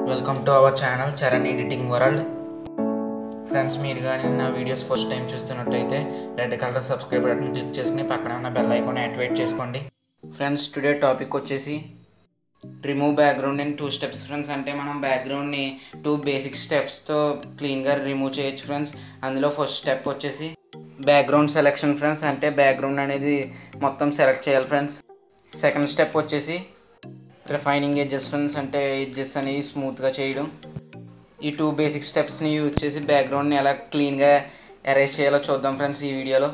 welcome to our channel Charan editing world friends మీరు కానీ నా వీడియోస్ ఫస్ట్ టైం చూస్తున్నట్టయితే red colour subscribe button click చేసుకుని పక్కన ఉన్న బెల్ ఐకాన్ యాక్టివేట్ చేసుకోండి ఫ్రెండ్స్ టుడే టాపిక్ వచ్చేసి remove background in two steps friends అంటే మనం బ్యాక్గ్రౌండ్ని టూ బేసిక్ స్టెప్స్తో క్లీన్గా రిమూవ్ చేయొచ్చు ఫ్రెండ్స్ అందులో ఫస్ట్ స్టెప్ వచ్చేసి బ్యాక్గ్రౌండ్ సెలెక్షన్ ఫ్రెండ్స్ అంటే బ్యాక్గ్రౌండ్ అనేది మొత్తం సెలెక్ట్ చేయాలి ఫ్రెండ్స్ సెకండ్ స్టెప్ వచ్చేసి రిఫైనింగ్ ఎడ్జెస్ ఫ్రెండ్స్ అంటే ఎడ్జెస్ అనేవి స్మూత్గా చేయడం ఈ టూ బేసిక్ స్టెప్స్ని యూజ్ చేసి బ్యాక్గ్రౌండ్ని ఎలా క్లీన్గా అరేంజ్ చేయాలో చూద్దాం ఫ్రెండ్స్ ఈ వీడియోలో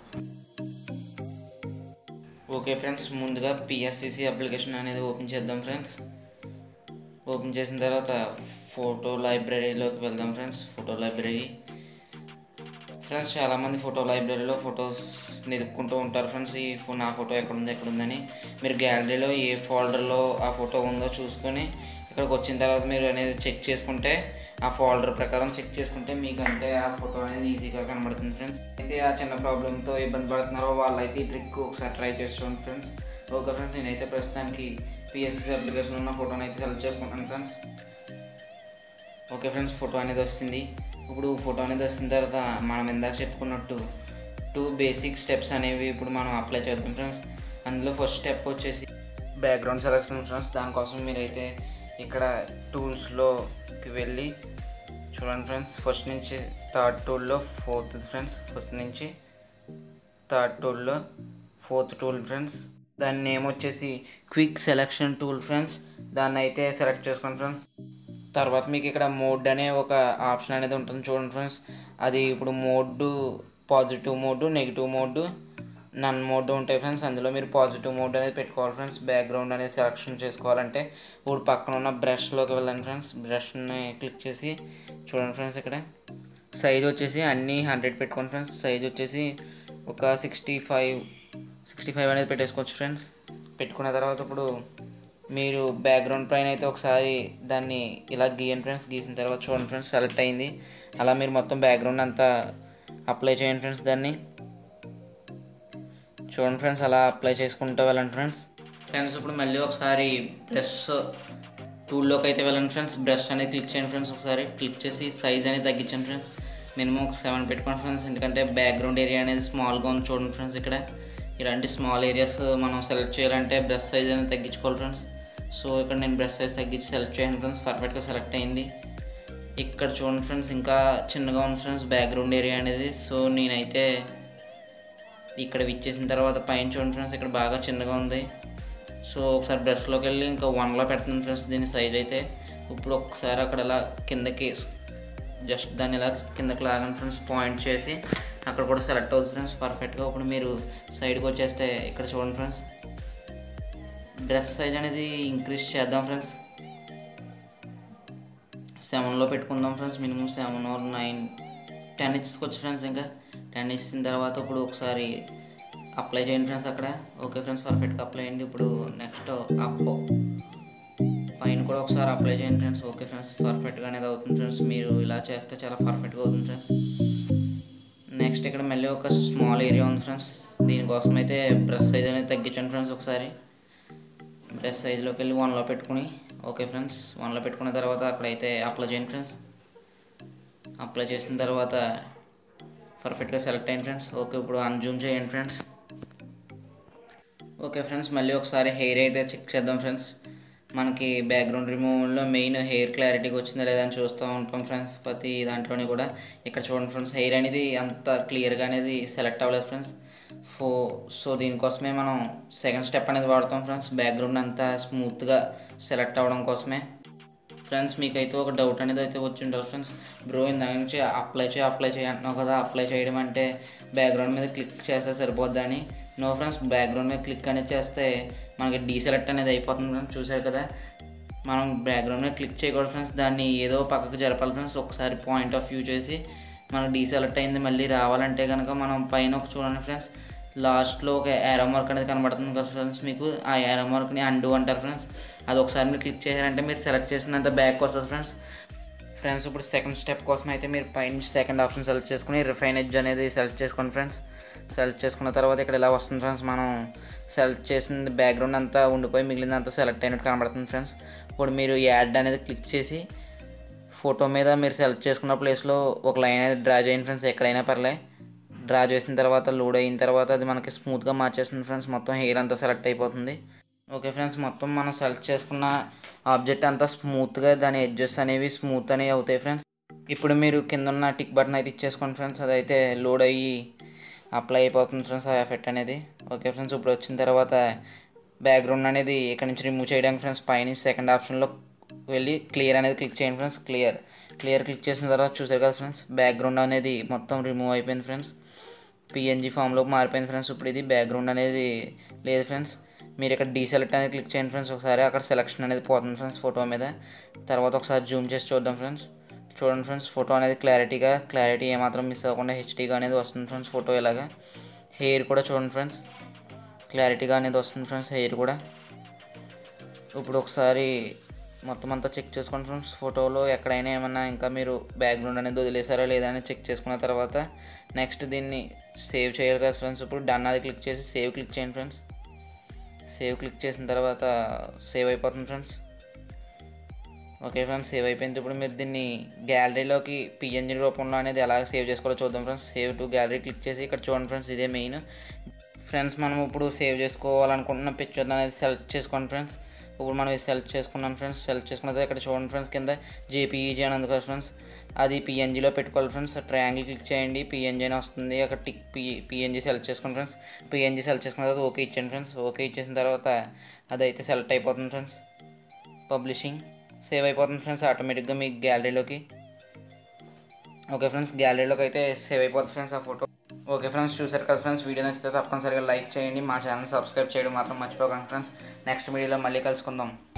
ఓకే ఫ్రెండ్స్ ముందుగా పిఎస్సిసి అప్లికేషన్ అనేది ఓపెన్ చేద్దాం ఫ్రెండ్స్ ఓపెన్ చేసిన తర్వాత ఫోటో లైబ్రరీలోకి వెళ్దాం ఫ్రెండ్స్ ఫోటో లైబ్రరీ ఫ్రెండ్స్ చాలామంది ఫోటో లైబ్రరీలో ఫొటోస్ వెతుక్కుంటూ ఉంటారు ఫ్రెండ్స్ ఈ ఫో నా ఫోటో ఎక్కడ ఉంది ఎక్కడ ఉందని మీరు గ్యాలరీలో ఏ ఫోల్డర్లో ఆ ఫోటో ఉందో చూసుకొని ఇక్కడికి వచ్చిన తర్వాత మీరు అనేది చెక్ చేసుకుంటే ఆ ఫోల్డర్ ప్రకారం చెక్ చేసుకుంటే మీకు అంటే ఆ ఫోటో అనేది ఈజీగా కనబడుతుంది ఫ్రెండ్స్ అయితే ఆ చిన్న ప్రాబ్లంతో ఇబ్బంది పడుతున్నారో వాళ్ళైతే ఈ ట్రిక్ ఒకసారి ట్రై చేసుకోండి ఫ్రెండ్స్ ఓకే ఫ్రెండ్స్ నేనైతే ప్రస్తుతానికి పిఎస్ఎస్ అప్లికేషన్ ఉన్న ఫోటోని అయితే సెలెక్ట్ చేసుకుంటాను ఫ్రెండ్స్ ఓకే ఫ్రెండ్స్ ఫోటో అనేది వస్తుంది ఇప్పుడు ఫోటో అనేది వచ్చిన తర్వాత మనం ఇందాక చెప్పుకున్నట్టు టూ బేసిక్ స్టెప్స్ అనేవి ఇప్పుడు మనం అప్లై చేద్దాం ఫ్రెండ్స్ అందులో ఫస్ట్ స్టెప్ వచ్చేసి బ్యాక్గ్రౌండ్ సెలెక్షన్ ఫ్రెండ్స్ దానికోసం మీరైతే ఇక్కడ టూల్స్లోకి వెళ్ళి చూడండి ఫ్రెండ్స్ ఫస్ట్ నుంచి థర్డ్ టూల్లో ఫోర్త్ ఫ్రెండ్స్ ఫస్ట్ నుంచి థర్డ్ టూల్లో ఫోర్త్ టూల్ ఫ్రెండ్స్ దాని నేమ్ వచ్చేసి క్విక్ సెలెక్షన్ టూల్ ఫ్రెండ్స్ దాన్ని అయితే సెలెక్ట్ చేసుకోండి ఫ్రెండ్స్ తర్వాత మీకు ఇక్కడ మోడ్ అనే ఒక ఆప్షన్ అనేది ఉంటుంది చూడండి ఫ్రెండ్స్ అది ఇప్పుడు mode positive mode negative mode none mode ఉంటాయి ఫ్రెండ్స్ అందులో మీరు పాజిటివ్ మోడ్ అనేది పెట్టుకోవాలి ఫ్రెండ్స్ బ్యాక్గ్రౌండ్ అనేది సెలెక్షన్ చేసుకోవాలంటే ఇప్పుడు పక్కన ఉన్న బ్రష్లోకి వెళ్ళండి ఫ్రెండ్స్ బ్రష్ని క్లిక్ చేసి చూడండి ఫ్రెండ్స్ ఇక్కడ సైజ్ వచ్చేసి అన్నీ హండ్రెడ్ పెట్టుకోండి ఫ్రెండ్స్ సైజ్ వచ్చేసి ఒక సిక్స్టీ ఫైవ్ సిక్స్టీ ఫైవ్ అనేది పెట్టేసుకోవచ్చు ఫ్రెండ్స్ పెట్టుకున్న తర్వాత ఇప్పుడు మీరు బ్యాక్గ్రౌండ్ పైన అయితే ఒకసారి దాన్ని ఇలా గీయండి ఫ్రెండ్స్ గీసిన తర్వాత చూడండి ఫ్రెండ్స్ సెలెక్ట్ అయింది అలా మీరు మొత్తం బ్యాక్గ్రౌండ్ అంతా అప్లై చేయండి ఫ్రెండ్స్ దాన్ని చూడండి ఫ్రెండ్స్ అలా అప్లై చేసుకుంటూ వెళ్ళండి ఫ్రెండ్స్ ఫ్రెండ్స్ ఇప్పుడు మళ్ళీ ఒకసారి బ్రష్ టూల్లోకి అయితే వెళ్ళండి ఫ్రెండ్స్ బ్రష్ అనేది క్లిక్ చేయండి ఫ్రెండ్స్ ఒకసారి క్లిక్ చేసి సైజ్ అనేది తగ్గించండి ఫ్రెండ్స్ మినిమం ఒక సెవెన్ పెట్టుకోండి ఫ్రెండ్స్ ఎందుకంటే బ్యాక్గ్రౌండ్ ఏరియా అనేది స్మాల్గా ఉంది చూడండి ఫ్రెండ్స్ ఇక్కడ ఇలాంటి స్మాల్ ఏరియాస్ మనం సెలెక్ట్ చేయాలంటే బ్రష్ సైజ్ అనేది తగ్గించుకోవాలి ఫ్రెండ్స్ సో ఇక్కడ నేను బ్రష్ సైజ్ తగ్గించి సెలెక్ట్ చేయండి ఫ్రెండ్స్ పర్ఫెక్ట్గా సెలెక్ట్ అయింది ఇక్కడ చూడండి ఫ్రెండ్స్ ఇంకా చిన్నగా ఉంది ఫ్రెండ్స్ బ్యాక్గ్రౌండ్ ఏరియా అనేది సో నేనైతే ఇక్కడ విచ్చేసిన తర్వాత పైన చూడండి ఫ్రెండ్స్ ఇక్కడ బాగా చిన్నగా ఉంది సో ఒకసారి బ్రష్లోకి వెళ్ళి ఇంకా వన్లో పెడుతుంది ఫ్రెండ్స్ దీని సైజ్ అయితే ఇప్పుడు ఒకసారి అక్కడ ఇలా కిందకి జస్ట్ దాన్ని ఇలా కిందకి లాగండి ఫ్రెండ్స్ పాయింట్ చేసి అక్కడ కూడా సెలెక్ట్ అవుతుంది ఫ్రెండ్స్ పర్ఫెక్ట్గా ఇప్పుడు మీరు సైడ్కి వచ్చేస్తే ఇక్కడ చూడండి ఫ్రెండ్స్ డ్రెస్ సైజ్ అనేది ఇంక్రీజ్ చేద్దాం ఫ్రెండ్స్ సెవెన్లో పెట్టుకుందాం friends minimum seven or nine ten ఇచ్చుకోవచ్చు ఫ్రెండ్స్ ఇంకా టెన్ ఇచ్చిన తర్వాత ఇప్పుడు ఒకసారి అప్లై చేయండి ఫ్రెండ్స్ అక్కడ ఓకే ఫ్రెండ్స్ పర్ఫెక్ట్గా అప్లై అయ్యింది ఇప్పుడు నెక్స్ట్ అప్ పైన కూడా ఒకసారి అప్లై చేయండి ఫ్రెండ్స్ ఓకే ఫ్రెండ్స్ పర్ఫెక్ట్గా అనేది అవుతుంది ఫ్రెండ్స్ మీరు ఇలా చేస్తే చాలా పర్ఫెక్ట్గా అవుతుంది ఫ్రెండ్స్ నెక్స్ట్ ఇక్కడ మళ్ళీ ఒక స్మాల్ ఏరియా ఉంది ఫ్రెండ్స్ దీనికోసం అయితే బ్రష్ సైజ్ అనేది తగ్గించండి ఫ్రెండ్స్ ఒకసారి బ్రష్ సైజ్లోకి వెళ్ళి వన్లో పెట్టుకుని ఓకే ఫ్రెండ్స్ వన్లో పెట్టుకున్న తర్వాత అక్కడైతే అప్లై చేయండి ఫ్రెండ్స్ అప్లై చేసిన తర్వాత పర్ఫెక్ట్గా సెలెక్ట్ అయ్యింది ఫ్రెండ్స్ ఓకే ఇప్పుడు అన్జూమ్ చేయండి ఫ్రెండ్స్ ఓకే ఫ్రెండ్స్ మళ్ళీ ఒకసారి హెయిర్ అయితే చెక్ చేద్దాం ఫ్రెండ్స్ మనకి బ్యాక్గ్రౌండ్ రిమూవల్లో మెయిన్ హెయిర్ క్లారిటీగా వచ్చిందా లేదా అని చూస్తూ ఉంటాం ఫ్రెండ్స్ ప్రతి దాంట్లోని కూడా ఇక్కడ చూడండి ఫ్రెండ్స్ హెయిర్ అనేది అంత క్లియర్గా అనేది సెలెక్ట్ అవ్వలేదు ఫ్రెండ్స్ ఫో సో దీనికోసమే మనం సెకండ్ స్టెప్ అనేది వాడతాం ఫ్రెండ్స్ బ్యాక్గ్రౌండ్ అంతా స్మూత్గా సెలెక్ట్ అవ్వడం కోసమే ఫ్రెండ్స్ మీకైతే ఒక డౌట్ అనేది అయితే వచ్చి ఉంటారు ఫ్రెండ్స్ బ్రో ఇందాక నుంచి అప్లై చేయి అప్లై చేయి అంటున్నావు కదా అప్లై చేయడం అంటే బ్యాక్గ్రౌండ్ మీద క్లిక్ చేస్తే సరిపోద్దా అని నో ఫ్రెండ్స్ బ్యాక్గ్రౌండ్ మీద క్లిక్ అనేది చేస్తే మనకి డీసెలెక్ట్ అనేది అయిపోతుంది ఫ్రెండ్స్ చూసారు కదా మనం బ్యాక్గ్రౌండ్ మీద క్లిక్ చేయకూడదు ఫ్రెండ్స్ దాన్ని ఏదో పక్కకు జరపాలి ఫ్రెండ్స్ ఒకసారి పాయింట్ ఆఫ్ వ్యూ చేసి మనకు డీసెలెక్ట్ అయింది మళ్ళీ రావాలంటే కనుక మనం పైన ఒక చూడండి ఫ్రెండ్స్ లాస్ట్లో ఒక యారో మార్క్ అనేది కనబడుతుంది కదా ఫ్రెండ్స్ మీకు ఆ యారో మార్క్ని అండు అంటారు ఫ్రెండ్స్ అది ఒకసారి మీరు క్లిక్ చేశారంటే మీరు సెలెక్ట్ చేసినంత బ్యాక్ వస్తుంది ఫ్రెండ్స్ ఫ్రెండ్స్ ఇప్పుడు సెకండ్ స్టెప్ కోసం అయితే మీరు పైన సెకండ్ ఆప్షన్ సెలెక్ట్ చేసుకుని రిఫైన్ ఎడ్జ్ అనేది సెలెక్ట్ చేసుకోండి ఫ్రెండ్స్ సెలెక్ట్ చేసుకున్న తర్వాత ఇక్కడ ఇలా వస్తుంది ఫ్రెండ్స్ మనం సెలెక్ట్ చేసిన బ్యాక్గ్రౌండ్ అంతా ఉండిపోయి మిగిలినంతా సెలెక్ట్ అయినట్టు కనబడుతుంది ఫ్రెండ్స్ ఇప్పుడు మీరు యాడ్ అనేది క్లిక్ చేసి ఫోటో మీద మీరు సెలెక్ట్ చేసుకున్న ప్లేస్లో ఒక లైన్ అనేది డ్రా చేయండి ఫ్రెండ్స్ ఎక్కడైనా పర్లే డ్రా చేసిన తర్వాత లోడ్ అయిన తర్వాత అది మనకి స్మూత్గా మార్చేస్తుంది ఫ్రెండ్స్ మొత్తం హెయిర్ అంతా సెలెక్ట్ అయిపోతుంది ఓకే ఫ్రెండ్స్ మొత్తం మనం సెలెక్ట్ చేసుకున్న ఆబ్జెక్ట్ అంతా స్మూత్గా దాని ఎడ్జెస్ అనేవి స్మూత్ అనేవి అవుతాయి ఫ్రెండ్స్ ఇప్పుడు మీరు కింద ఉన్న టిక్ బటన్ అయితే ఇచ్చేసుకోండి ఫ్రెండ్స్ అదైతే లోడ్ అయ్యి అప్లై అయిపోతుంది ఫ్రెండ్స్ ఆ ఎఫెక్ట్ అనేది ఓకే ఫ్రెండ్స్ ఇప్పుడు వచ్చిన తర్వాత బ్యాక్గ్రౌండ్ అనేది ఇక్కడ నుంచి రిమూవ్ చేయడానికి ఫ్రెండ్స్ పైన సెకండ్ ఆప్షన్లో వెళ్ళి క్లియర్ అనేది క్లిక్ చేయండి ఫ్రెండ్స్ క్లియర్ క్లియర్ క్లిక్ చేసిన తర్వాత చూసారు కదా ఫ్రెండ్స్ బ్యాక్గ్రౌండ్ అనేది మొత్తం రిమూవ్ అయిపోయింది ఫ్రెండ్స్ పిఎన్జీ ఫామ్లోకి మారిపోయింది ఫ్రెండ్స్ ఇప్పుడు ఇది బ్యాక్గ్రౌండ్ అనేది లేదు ఫ్రెండ్స్ మీరు ఇక్కడ డీసెలెక్ట్ అనేది క్లిక్ చేయండి ఫ్రెండ్స్ ఒకసారి అక్కడ సెలెక్షన్ అనేది పోతుంది ఫ్రెండ్స్ ఫోటో మీద తర్వాత ఒకసారి జూమ్ చేసి చూద్దాం ఫ్రెండ్స్ చూడండి ఫ్రెండ్స్ ఫోటో అనేది క్లారిటీగా క్లారిటీ ఏమాత్రం మిస్ అవ్వకుండా హెచ్డీగా అనేది వస్తుంది ఫ్రెండ్స్ ఫోటో ఇలాగా హెయిర్ కూడా చూడండి ఫ్రెండ్స్ క్లారిటీగా అనేది వస్తుంది ఫ్రెండ్స్ హెయిర్ కూడా ఇప్పుడు ఒకసారి మొత్తం అంతా చెక్ చేసుకోండి ఫ్రెండ్స్ ఫోటోలో ఎక్కడైనా ఏమన్నా ఇంకా మీరు బ్యాక్గ్రౌండ్ అనేది వదిలేసారా లేదా అని చెక్ చేసుకున్న తర్వాత నెక్స్ట్ దీన్ని సేవ్ చేయాలి కదా ఫ్రెండ్స్ ఇప్పుడు డన్ అది క్లిక్ చేసి సేవ్ క్లిక్ చేయండి ఫ్రెండ్స్ సేవ్ క్లిక్ చేసిన తర్వాత సేవ్ అయిపోతుంది ఫ్రెండ్స్ ఓకే ఫ్రెండ్స్ సేవ్ అయిపోయింది ఇప్పుడు మీరు దీన్ని గ్యాలరీలోకి పిఎన్జీ రూపంలో అనేది ఎలా సేవ్ చేసుకోవాలో చూద్దాం friends save to gallery click చేసి ఇక్కడ చూడండి ఫ్రెండ్స్ ఇదే మెయిన్ ఫ్రెండ్స్ మనం ఇప్పుడు సేవ్ చేసుకోవాలనుకుంటున్న పిక్చర్ అనేది సెలెక్ట్ చేసుకోండి ఫ్రెండ్స్ ఇప్పుడు మనం ఇది సెలెక్ట్ చేసుకున్నాం ఫ్రెండ్స్ సెలెక్ట్ చేసుకున్న తర్వాత ఇక్కడ చూడండి ఫ్రెండ్స్ కింద జేపీఈజీ అని ఉంది కదా ఫ్రెండ్స్ అది పిఎన్జీలో పెట్టుకోవాలి ఫ్రెండ్స్ ట్రయాంగిల్ క్లిక్ చేయండి పిఎన్జీ అని వస్తుంది అక్కడ టిక్ పి పిఎన్జీ సెలెక్ట్ చేసుకోండి ఫ్రెండ్స్ పిఎన్జీ సెలెక్ట్ చేసుకున్న తర్వాత ఓకే ఇచ్చేయండి ఫ్రెండ్స్ ఓకే ఇచ్చేసిన తర్వాత అదైతే సెలెక్ట్ అయిపోతుంది ఫ్రెండ్స్ పబ్లిషింగ్ సేవ్ అయిపోతుంది ఫ్రెండ్స్ ఆటోమేటిక్గా మీ గ్యాలరీలోకి ఓకే ఫ్రెండ్స్ గ్యాలరీలోకి అయితే సేవ్ అయిపోతుంది ఫ్రెండ్స్ ఆ ఫోటో ఓకే ఫ్రెండ్స్ చూసారు కదా ఫ్రెండ్స్ వీడియో నచ్చితే తప్పనిసరిగా లైక్ చేయండి మా ఛానల్ సబ్స్క్రైబ్ చేయడం మాత్రం మర్చిపోకండి ఫ్రెండ్స్ నెక్స్ట్ వీడియోలో మళ్ళీ కలుసుకుందాం